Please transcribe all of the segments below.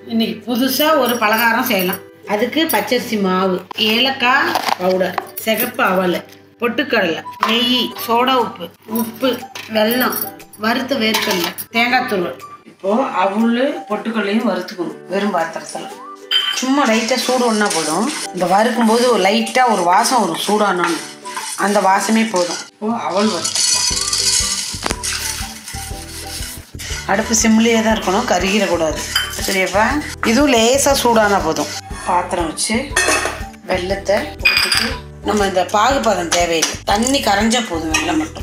இன்னைக்கு புதுசாக ஒரு பலகாரம் செய்யலாம் அதுக்கு பச்சரிசி மாவு ஏலக்காய் பவுடர் சிகப்பு அவல் பொட்டுக்கடலை நெய் சோடா உப்பு உப்பு வெல்லம் வறுத்த வேர்க்கடலை தேங்காய் தூள் இப்போ அவள் பொட்டுக்கடலையும் வறுத்துக்கணும் வெறும் பாத்திரத்தில் சும்மா லைட்டாக சூடு ஒன்றா போதும் இந்த வறுக்கும் போது ஒரு லைட்டாக ஒரு வாசம் வரும் சூடானான்னு அந்த வாசமே போதும் இப்போ அவள் வறுத்துக்கலாம் அடுப்பு சிம்லேயே தான் இருக்கணும் கருகிடக்கூடாது சரியாப்பா இதுவும் லேசாக சூடானா போதும் பாத்திரம் வச்சு வெள்ளத்தை ஊற்றிட்டு நம்ம இந்த பாகுபதம் தேவையில்லை தண்ணி கரைஞ்சா போதும் வெள்ளம் மட்டும்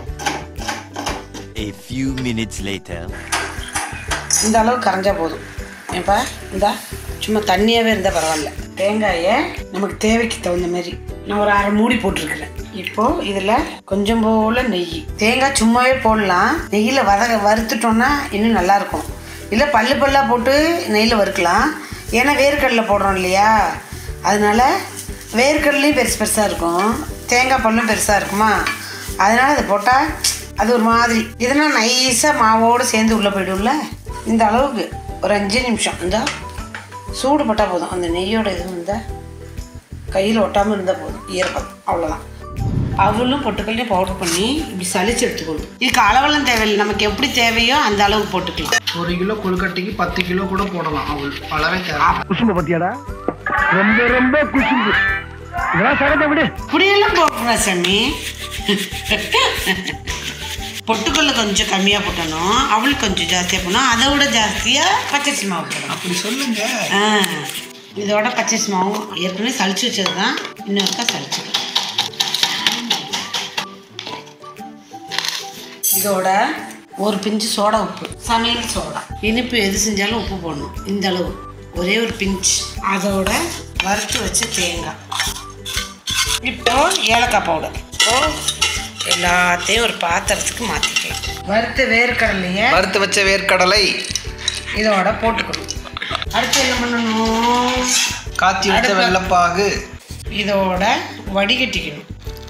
A few minutes later. இந்த அளவு கரைஞ்சா போதும் ஏப்பா இந்தா சும்மா தண்ணியாகவே இருந்தால் பரவாயில்ல தேங்காயை நமக்கு தேவைக்கு தகுந்த மாதிரி நான் ஒரு அரை மூடி போட்டிருக்கிறேன் இப்போ இதில் கொஞ்சம் போல நெய் தேங்காய் சும்மாவே போடலாம் நெய்யில் வதக வறுத்துட்டோம்னா இன்னும் நல்லா இருக்கும் இல்லை பல்லு பல்லாக போட்டு நெய்யில் வறுக்கலாம் ஏன்னா வேர்க்கடலை போடுறோம் இல்லையா அதனால வேர்க்கடலையும் பெருசு பெருசாக இருக்கும் தேங்காய் பல்லும் பெருசாக இருக்குமா அதனால அதை போட்டால் அது ஒரு மாதிரி இதெல்லாம் நைஸாக மாவோடு சேர்ந்து உள்ளே போய்டும்ல இந்த அளவுக்கு ஒரு அஞ்சு நிமிஷம் இந்த சூடு பட்டால் போதும் அந்த நெய்யோட இது இருந்தால் கையில் ஒட்டாமல் இருந்தால் போதும் ஈரப்பதம் அவ்வளோதான் அவளும் பொட்டுக்கல்லையும் பவுடர் பண்ணி இப்படி சலிச்சு எடுத்துக்கணும் இதுக்கு அளவெல்லாம் தேவையில்லை நமக்கு எப்படி தேவையோ அந்த அளவுக்கு போட்டுக்கலாம் ஒரு கிலோ கொழுக்கட்டைக்கு பத்து கிலோ கூட போடலாம் அவள் அளவே தேவை குசும்பு பத்தியாடா ரொம்ப ரொம்ப குசும்பு இதெல்லாம் சகஜ விடு இப்படியெல்லாம் போட்டுறேன் சாமி பொட்டுக்கல்ல கொஞ்சம் கம்மியாக போட்டணும் அவள் கொஞ்சம் ஜாஸ்தியாக போடணும் அதை விட ஜாஸ்தியாக பச்சரிசி மாவு போடணும் அப்படி சொல்லுங்க ஆ இதோட பச்சரிசி மாவு ஏற்கனவே சளிச்சு வச்சது தான் இன்னொருக்கா சளிச்சுக்கலாம் இதோட ஒரு பிஞ்சு சோடா உப்பு சமையல் சோடா இனிப்பு எது செஞ்சாலும் உப்பு போடணும் இந்த அளவு ஒரே ஒரு பிஞ்ச் அதோட வறுத்து வச்ச தேங்காய் இப்போ ஏலக்காய் பவுடர் இப்போ எல்லாத்தையும் ஒரு பாத்திரத்துக்கு மாற்றிக்கலாம் வறுத்த வேர்க்கடலையை வறுத்து வச்ச வேர்க்கடலை இதோட போட்டுக்கணும் அடுத்து என்ன பண்ணணும் காய்ச்சி வச்ச அடுப்பு- வெள்ளப்பாகு இதோட வடிகட்டிக்கணும்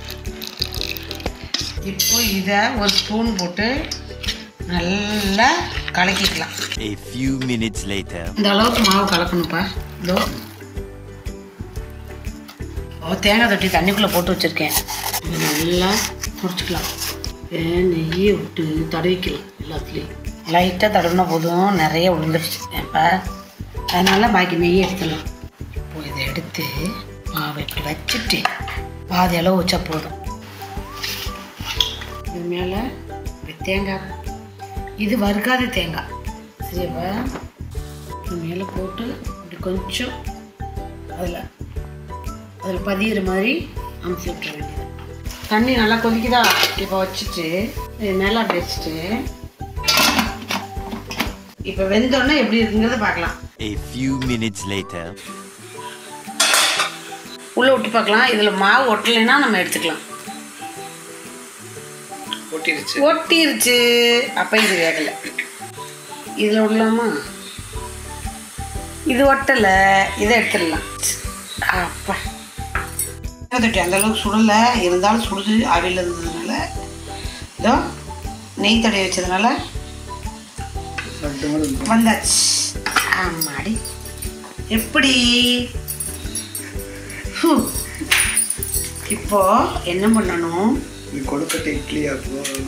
இப்போ இதை ஒரு ஸ்பூன் போட்டு நல்லா கலக்கிக்கலாம் A few minutes later. இந்த அளவுக்கு மாவு கலக்கணும்ப்பா இதோ ஓ தேங்காய் தொட்டி தண்ணிக்குள்ளே போட்டு வச்சுருக்கேன் இது நல்லா குடிச்சிக்கலாம் நெய்யை விட்டு தடவிக்கலாம் எல்லாத்துலேயும் லைட்டாக தடவினா போதும் நிறைய விழுந்துருச்சு ஏப்பா அதனால பாக்கி நெய் எடுத்துடலாம் இப்போ இதை எடுத்து மாவை இப்படி வச்சுட்டு பாதி அளவு வச்சா போதும் இது மேலே இப்படி தேங்காய் இது வறுக்காத தேங்காய் சரியாப்பா இது மேலே போட்டு இப்படி கொஞ்சம் அதில் அதில் பதியிற மாதிரி அமுத்தி விட்டுற வேண்டியது தண்ணி நல்லா கொதிக்குதா இப்போ வச்சுட்டு இது மேலே அப்படி வச்சுட்டு இப்போ வெந்தோடனே எப்படி இருக்குங்கிறத பார்க்கலாம் A few minutes later. உள்ளே விட்டு பார்க்கலாம் இதில் மாவு ஒட்டலைன்னா நம்ம எடுத்துக்கலாம் ஒட்டிடுச்சு ஒட்டிருச்சு அப்போ இது வேகலை இதில் விடலாமா இது ஒட்டலை இதை எடுத்துடலாம் அப்பா தொட்டி அந்த அளவுக்கு சுடலை இருந்தாலும் சுடுது ஆவியில் இருந்ததுனால இதோ நெய் தடவி வச்சதுனால வந்தாச்சு ஆமாடி எப்படி ஹூ. இப்போ என்ன பண்ணணும் இது கொழுக்கட்டை இட்லியா இருக்கும்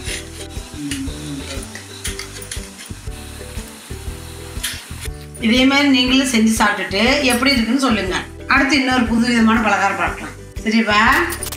இதே மாதிரி நீங்களும் செஞ்சு சாப்பிட்டுட்டு எப்படி இருக்குன்னு சொல்லுங்க அடுத்து இன்னொரு புது விதமான பலகாரம் பார்க்கலாம் சரிப்பா